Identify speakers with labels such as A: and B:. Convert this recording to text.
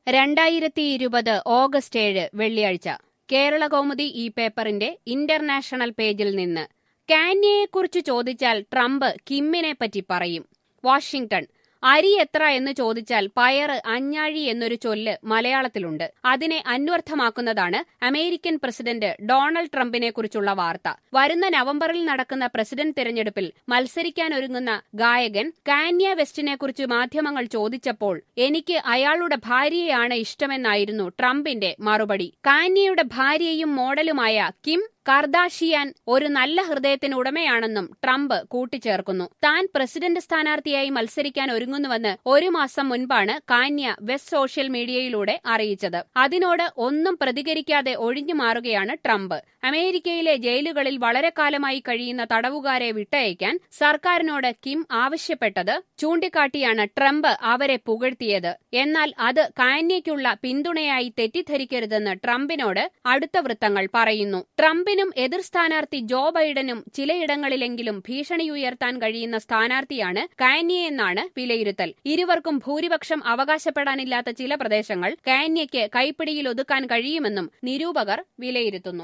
A: രണ്ടായിരത്തി ഇരുപത് ഓഗസ്റ്റ് ഏഴ് വെള്ളിയാഴ്ച കേരള കൗമുദി ഈ പേപ്പറിന്റെ ഇന്റർനാഷണൽ പേജിൽ നിന്ന് കാന്യയെക്കുറിച്ച് ചോദിച്ചാൽ ട്രംപ് കിമ്മിനെ പറ്റി പറയും വാഷിംഗ്ടൺ അരി എത്ര എന്ന് ചോദിച്ചാൽ പയറ് അഞ്ഞാഴി എന്നൊരു ചൊല്ല് മലയാളത്തിലുണ്ട് അതിനെ അന്വർത്ഥമാക്കുന്നതാണ് അമേരിക്കൻ പ്രസിഡന്റ് ഡൊണാൾഡ് ട്രംപിനെ കുറിച്ചുള്ള വാർത്ത വരുന്ന നവംബറിൽ നടക്കുന്ന പ്രസിഡന്റ് തിരഞ്ഞെടുപ്പിൽ മത്സരിക്കാനൊരുങ്ങുന്ന ഗായകൻ കാന്യ വെസ്റ്റിനെ കുറിച്ച് മാധ്യമങ്ങൾ ചോദിച്ചപ്പോൾ എനിക്ക് അയാളുടെ ഭാര്യയെയാണ് ഇഷ്ടമെന്നായിരുന്നു ട്രംപിന്റെ മറുപടി കാന്യയുടെ ഭാര്യയും മോഡലുമായ കിം കർദാഷിയാൻ ഒരു നല്ല ഹൃദയത്തിന് ഉടമയാണെന്നും ട്രംപ് കൂട്ടിച്ചേർക്കുന്നു താൻ പ്രസിഡന്റ് സ്ഥാനാർത്ഥിയായി മത്സരിക്കാൻ ഒരുങ്ങുന്നുവെന്ന് ഒരു മാസം മുൻപാണ് കാന്യ വെസ്റ്റ് സോഷ്യൽ മീഡിയയിലൂടെ അറിയിച്ചത് അതിനോട് ഒന്നും പ്രതികരിക്കാതെ ഒഴിഞ്ഞു മാറുകയാണ് ട്രംപ് അമേരിക്കയിലെ ജയിലുകളിൽ വളരെ കാലമായി കഴിയുന്ന തടവുകാരെ വിട്ടയക്കാൻ സർക്കാരിനോട് കിം ആവശ്യപ്പെട്ടത് ചൂണ്ടിക്കാട്ടിയാണ് ട്രംപ് അവരെ പുകഴ്ത്തിയത് എന്നാൽ അത് കാന്യയ്ക്കുള്ള പിന്തുണയായി തെറ്റിദ്ധരിക്കരുതെന്ന് ട്രംപിനോട് അടുത്ത വൃത്തങ്ങൾ പറയുന്നു ട്രംപിനും എതിർ സ്ഥാനാർത്ഥി ജോ ബൈഡനും ചിലയിടങ്ങളിലെങ്കിലും ഭീഷണിയുയർത്താൻ കഴിയുന്ന സ്ഥാനാർത്ഥിയാണ് കാന്യയെന്നാണ് വിലയിരുത്തൽ ഇരുവർക്കും ഭൂരിപക്ഷം അവകാശപ്പെടാനില്ലാത്ത ചില പ്രദേശങ്ങൾ കാന്യയ്ക്ക് കൈപ്പിടിയിൽ ഒതുക്കാൻ കഴിയുമെന്നും നിരൂപകർ വിലയിരുത്തുന്നു